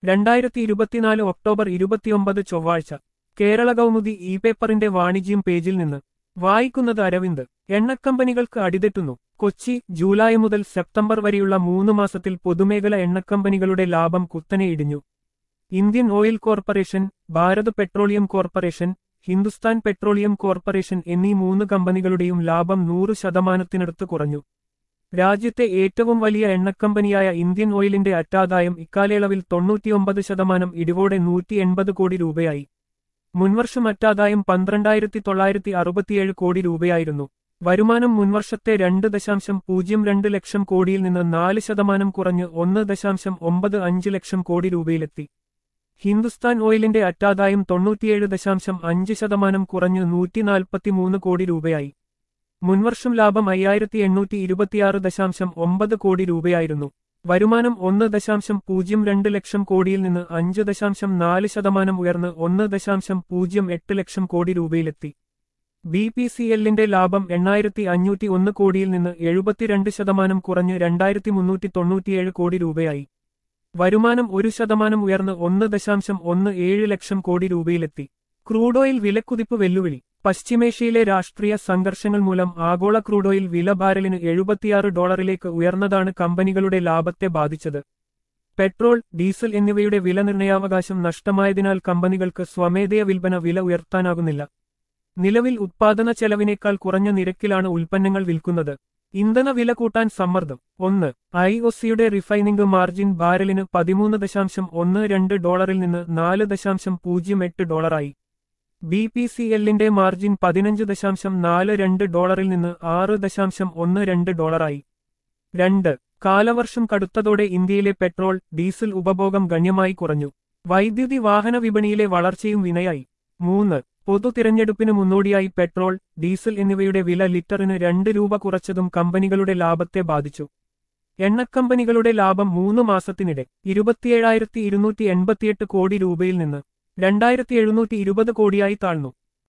രണ്ടായിരത്തി ഇരുപത്തിനാല് ഒക്ടോബർ ഇരുപത്തിയൊമ്പത് ചൊവ്വാഴ്ച കേരള കൗമുദി ഇ പേപ്പറിന്റെ വാണിജ്യം പേജിൽ നിന്ന് വായിക്കുന്നത് അരവിന്ദ് എണ്ണക്കമ്പനികൾക്ക് അടിതെറ്റുന്നു കൊച്ചി ജൂലൈ മുതൽ സെപ്റ്റംബർ വരെയുള്ള മൂന്ന് മാസത്തിൽ പൊതുമേഖല എണ്ണക്കമ്പനികളുടെ ലാഭം കുത്തനെ ഇടിഞ്ഞു Indian oil corporation Bharat petroleum corporation Hindustan petroleum corporation എന്നീ മൂന്ന് കമ്പനികളുടെയും ലാഭം നൂറ് ശതമാനത്തിനടുത്ത് കുറഞ്ഞു രാജ്യത്തെ ഏറ്റവും വലിയ എണ്ണക്കമ്പനിയായ ഇന്ത്യൻ ഓയിലിന്റെ അറ്റാദായം ഇക്കാലയളവിൽ തൊണ്ണൂറ്റിയൊമ്പത് ശതമാനം ഇടിവോടെ നൂറ്റി എൺപത് കോടി രൂപയായി മുൻവർഷം അറ്റാദായം പന്ത്രണ്ടായിരത്തി തൊള്ളായിരത്തി അറുപത്തിയേഴ് കോടി രൂപയായിരുന്നു വരുമാനം മുൻവർഷത്തെ രണ്ട് ദശാംശം പൂജ്യം രണ്ട് ലക്ഷം കോടിയിൽ നിന്ന് നാല് ശതമാനം കുറഞ്ഞ് ഒന്ന് ദശാംശം ഒമ്പത് അഞ്ച് ലക്ഷം കോടി രൂപയിലെത്തി ഹിന്ദുസ്ഥാൻ ഓയിലിന്റെ അറ്റാദായം തൊണ്ണൂറ്റിയേഴ് ദശാംശം അഞ്ച് ശതമാനം കുറഞ്ഞ് നൂറ്റി നാൽപ്പത്തിമൂന്ന് കോടി രൂപയായി മുൻവർഷം ലാഭം അയ്യായിരത്തി എണ്ണൂറ്റി ഇരുപത്തിയാറ് ദശാംശം ഒമ്പത് കോടി രൂപയായിരുന്നു വരുമാനം ഒന്ന് ദശാംശം പൂജ്യം രണ്ട് ലക്ഷം കോടിയിൽ നിന്ന് അഞ്ച് ദശാംശം നാല് ശതമാനം ഉയർന്ന് ഒന്ന് ദശാംശം പൂജ്യം എട്ട് ലക്ഷം കോടി രൂപയിലെത്തി ബി പി സി എല്ലിന്റെ ലാഭം എണ്ണായിരത്തി അഞ്ഞൂറ്റി ഒന്ന് കോടിയിൽ നിന്ന് എഴുപത്തിരണ്ട് ശതമാനം കുറഞ്ഞ് രണ്ടായിരത്തി മുന്നൂറ്റി തൊണ്ണൂറ്റിയേഴ് കോടി രൂപയായി വരുമാനം ഒരു ശതമാനം ഉയർന്ന് ഒന്ന് ദശാംശം ഒന്ന് ഏഴ് ലക്ഷം കോടി രൂപയിലെത്തി ക്രൂഡ് ഓയിൽ വിലക്കുതിപ്പ് വെല്ലുവിളി പശ്ചിമേഷ്യയിലെ രാഷ്ട്രീയ സംഘർഷങ്ങൾ മൂലം ആഗോള ക്രൂഡ് ഓയിൽ വില ബാരലിന് എഴുപത്തിയാറ് ഡോളറിലേക്ക് ഉയർന്നതാണ് കമ്പനികളുടെ ലാഭത്തെ ബാധിച്ചത് പെട്രോൾ ഡീസൽ എന്നിവയുടെ വില നിർണയാവകാശം നഷ്ടമായതിനാൽ കമ്പനികൾക്ക് സ്വമേധയ വിൽപ്പന വില ഉയർത്താനാകുന്നില്ല നിലവിൽ ഉത്പാദന ചെലവിനേക്കാൾ കുറഞ്ഞ നിരക്കിലാണ് ഉൽപ്പന്നങ്ങൾ വിൽക്കുന്നത് ഇന്ധന വില കൂട്ടാൻ സമ്മർദ്ദം ഒന്ന് ഐ ഒസിയുടെ റിഫൈനിംഗ് മാർജിൻ ബാരലിന് പതിമൂന്ന് ദശാംശം ഒന്ന് രണ്ട് ഡോളറിൽ നിന്ന് നാല് ദശാംശം പൂജ്യം എട്ട് ഡോളറായി ബി പി സി എല്ലിന്റെ മാർജിൻ പതിനഞ്ച് ദശാംശം നാല് രണ്ട് ഡോളറിൽ നിന്ന് ആറ് ദശാംശം ഒന്ന് രണ്ട് ഡോളറായി രണ്ട് കാലവർഷം കടുത്തതോടെ ഇന്ത്യയിലെ പെട്രോൾ ഡീസൽ ഉപഭോഗം ഗണ്യമായി കുറഞ്ഞു വൈദ്യുതി വാഹന വിപണിയിലെ വളർച്ചയും വിനയായി മൂന്ന് പൊതു തിരഞ്ഞെടുപ്പിന് മുന്നോടിയായി പെട്രോൾ ഡീസൽ എന്നിവയുടെ വില ലിറ്ററിന് രണ്ട് രൂപ കുറച്ചതും കമ്പനികളുടെ ലാഭത്തെ ബാധിച്ചു എണ്ണക്കമ്പനികളുടെ ലാഭം മൂന്ന് മാസത്തിനിടെ ഇരുപത്തിയേഴായിരത്തി ഇരുന്നൂറ്റി എൺപത്തിയെട്ട് കോടി രൂപയിൽ നിന്ന് രണ്ടായിരത്തി എഴുന്നൂറ്റി ഇരുപത് കോടിയായി താഴ്ന്നു